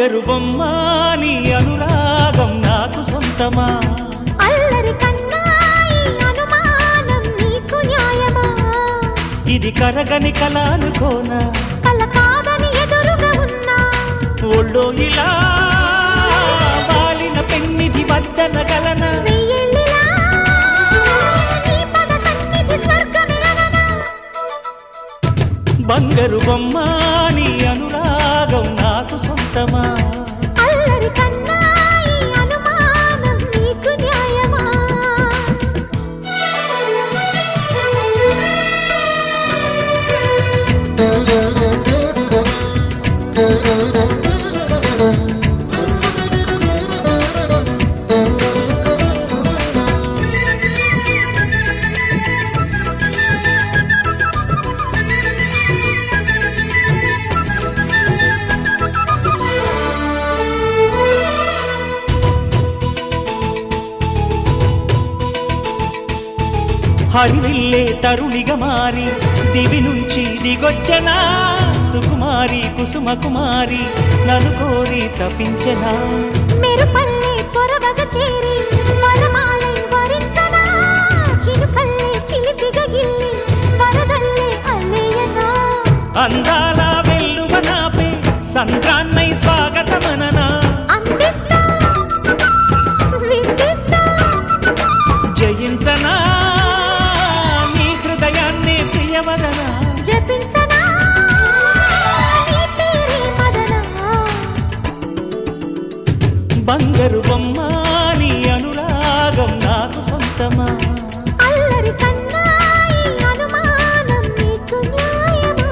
బంగారు బొమ్మ నీ అనురాగం నాకు సొంతమా అల్లరి కన్నాయి అనుమానం నీకు న్యాయమా ఇది కరగని కల అనుకోనా కల కాదని ఎదురుగా ఉన్నా ఒళ్ళో ఇలా వాలిన పెన్నిది వద్దనగలన వెయ్యేళ్ళిలా నీ పద సన్నిధి స్వర్గమే అననా బంగారు బొమ్మ నీ అనురాగం నాకు సొంతమా అల్లరి కన్నాయి అనుమానం నీకు న్యాయమా హరివిల్లే తరుణిగా మారి దివి నుంచి దిగొచ్చనా సుకుమారి కుసుమ కుమారి నన్ను కోరి తపించనా మెరుపల్లే చొరవగ చేరి వరమాలై వరించనా చినుకల్లే చిలిపిగ గిల్లి వరదల్లే అల్లేయనా అందాల వెల్లువ నాపే సంద్రాన్నై స్వాగతమననా అందిస్తా విందిస్తా జయించనా నీ హృదయాన్ని ప్రియవదనా జపించనా నీ పేరే మదనా బంగారు బొమ్మ నీ అనురాగం నాకు సొంతమా అల్లరి కన్నాయి అనుమానం నీకు న్యాయమా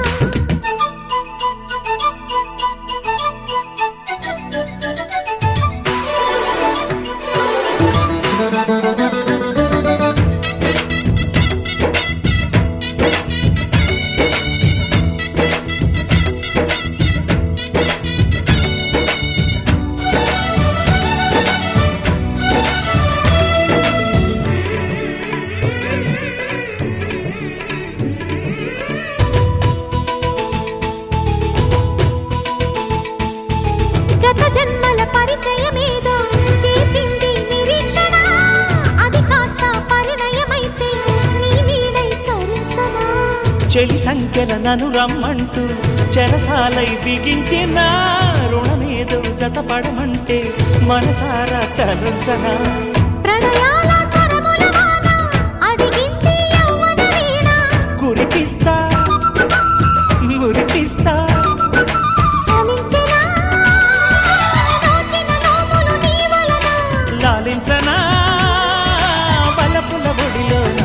గత జన్మల పరిచయమేదో చేసింది నిరీక్షణ అది కాస్త పరిణయమైతే నీ నీడై తరించనా చెలి సంఖ్యల నను రమ్మంటూ చెరసాలై బిగించిన రుణమేదో జతపడమంటే మనసారా తలంచనా ప్రణయాల స్వరముల వాన అడిగింది యవ్వన వీణ కురిపిస్తా మురిపిస్తా ఫలించెనా నోచిన నోములు నీ వలన లాలించనా బలపుల ఒడిలోనా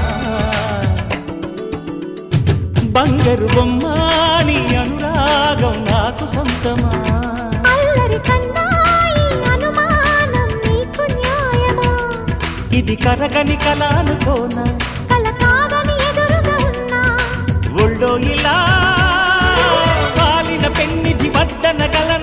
బంగారు బొమ్మ నీ అనురాగం నాకు సొంతమా అల్లరి కన్నాయి అనుమానం నీకు న్యాయమా ఇది కరగని కల అనుకోనా కల కాదని ఎదురుగా ఉన్నా ఒళ్ళో ఇలా వాలిన పెన్నిది వద్దనగల